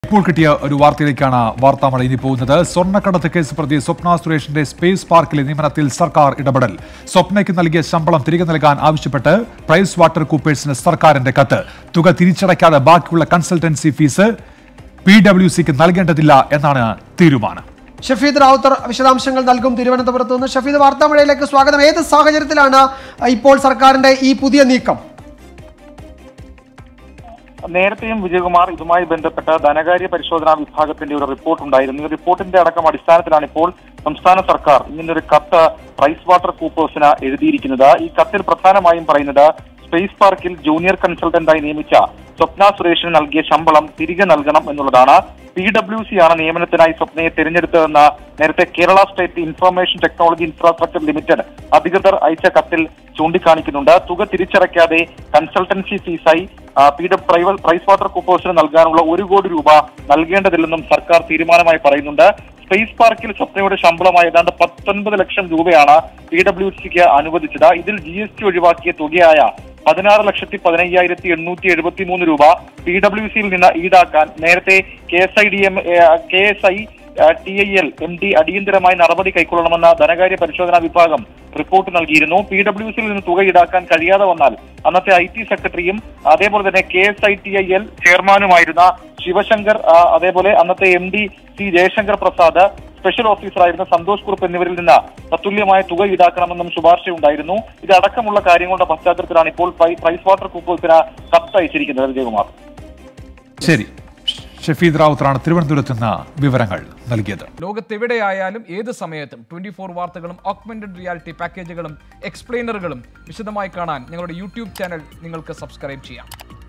ഇപ്പോൾ കിട്ടിയ ഒരു വാർത്തയിലേക്കാണ് വാർത്താമഴ ഇനി പോകുന്നത് സ്വർണ്ണക്കടത്ത് കേസ് പ്രതി സ്വപ്ന സുരേഷിന്റെ സ്പേസ് പാർക്കിലെ നിയമനത്തിൽ സർക്കാർ ഇടപെടൽ സ്വപ്നയ്ക്ക് നൽകിയ ശമ്പളം തിരികെ നൽകാൻ ആവശ്യപ്പെട്ട് പ്രൈസ് വാട്ടർ കൂപ്പേഴ്സിന് സർക്കാരിന്റെ കത്ത് തുക തിരിച്ചടയ്ക്കാതെ ബാക്കിയുള്ള കൺസൾട്ടൻസി ഫീസ് പി ഡബ്ല്യു സിക്ക് നൽകേണ്ടതില്ല എന്നാണ് തീരുമാനം ഷഫീദ് റാവുത്തർ വിശദാംശങ്ങൾ നൽകും തിരുവനന്തപുരത്ത് നിന്ന് ഷഫീദ് വാർത്താമഴയിലേക്ക് സ്വാഗതം ഏത് സാഹചര്യത്തിലാണ് ഇപ്പോൾ സർക്കാരിന്റെ ഈ പുതിയ നീക്കം നേരത്തെയും വിജയകുമാർ ഇതുമായി ബന്ധപ്പെട്ട ധനകാര്യ പരിശോധനാ വിഭാഗത്തിന്റെ ഒരു റിപ്പോർട്ട് ഉണ്ടായിരുന്നു ഈ റിപ്പോർട്ടിന്റെ അടക്കം അടിസ്ഥാനത്തിലാണ് ഇപ്പോൾ സംസ്ഥാന സർക്കാർ ഇങ്ങനൊരു കത്ത് പ്രൈസ് വാട്ടർ കൂപ്പേഴ്സിന് എഴുതിയിരിക്കുന്നത് ഈ കത്തിൽ പ്രധാനമായും പറയുന്നത് സ്പേസ് പാർക്കിൽ ജൂനിയർ കൺസൾട്ടന്റായി നിയമിച്ച സ്വപ്ന സുരേഷിന് നൽകിയ ശമ്പളം തിരികെ നൽകണം എന്നുള്ളതാണ് പി ഡബ്ല്യു സി ആണ് നിയമനത്തിനായി സ്വപ്നയെ തിരഞ്ഞെടുത്തതെന്ന് നേരത്തെ Kerala state information technology infrastructure limited അധികൃതർ അയച്ച കത്തിൽ ചൂണ്ടിക്കാണിക്കുന്നുണ്ട് തുക തിരിച്ചടയ്ക്കാതെ കൺസൾട്ടൻസി ഫീസായി ആ, പി ഡബ്ല്യു പ്രൈവ- പ്രൈസ് വാട്ടർ കൂപ്പേഴ്സിന് നൽകാനുള്ള ഒരു കോടി രൂപ നൽകേണ്ടതില്ലെന്നും സർക്കാർ തീരുമാനമായി പറയുന്നുണ്ട് സ്പേസ് പാർക്കിൽ സ്വപ്നയുടെ ശമ്പളമായി ഏതാണ്ട് പത്തൊൻപത് ലക്ഷം രൂപയാണ് പി ഡബ്ല്യു സിക്ക് അനുവദിച്ചത് ഇതിൽ ജി എസ് ടി ഒഴിവാക്കിയ തുകയായ പതിനാറ് ലക്ഷത്തി പതിനയ്യായിരത്തി എണ്ണൂറ്റി എഴുപത്തി മൂന്ന് രൂപ പി ഡബ്ല്യു സിയിൽ നിന്ന് ഈടാക്കാൻ നേരത്തെ K S I D M K S I T I L M D അടിയന്തരമായി നടപടി കൈക്കൊള്ളണമെന്ന ധനകാര്യ പരിശോധനാ വിഭാഗം റിപ്പോർട്ട് നൽകിയിരുന്നു പി ഡബ്ല്യു സിയിൽ നിന്ന് തുക ഈടാക്കാൻ കഴിയാതെ വന്നാൽ അന്നത്തെ ഐ ടി സെക്രട്ടറിയും അതേപോലെ തന്നെ K S I T I L ചെയർമാനുമായിരുന്ന ശിവശങ്കർ ആ, അതേപോലെ അന്നത്തെ M D C Jayashankar Prasad special ഓഫീസറായിരുന്ന സന്തോഷ് കുറുപ്പ് എന്നിവരിൽ നിന്ന് തത്തുല്യമായ തുക ഈടാക്കണമെന്നും ശുപാർശയുണ്ടായിരുന്നു ഇതടക്കമുള്ള കാര്യങ്ങളുടെ പശ്ചാത്തലത്തിലാണ് ഇപ്പോൾ പ്രൈ- പ്രൈസ് വാട്ടർ കൂപ്പേഴ്സിന് കത്ത് അയച്ചിരിക്കുന്നത് വിജയകുമാർ ശരി ഷഫീദ് റാവുത്തറാണ് തിരുവനന്തപുരത്ത് നിന്ന് വിവരങ്ങൾ നൽകിയത് ലോകത്തെവിടെയായാലും ഏത് സമയത്തും ട്വന്റി ഫോർ വാർത്തകളും ഓഗ്മെന്റഡ് റിയാലിറ്റി പാക്കേജുകളും എക്സ്പ്ലെയിനറുകളും വിശദമായി കാണാൻ ഞങ്ങളുടെ യൂട്യൂബ് ചാനൽ നിങ്ങൾക്ക് സബ്സ്ക്രൈബ് ചെയ്യാം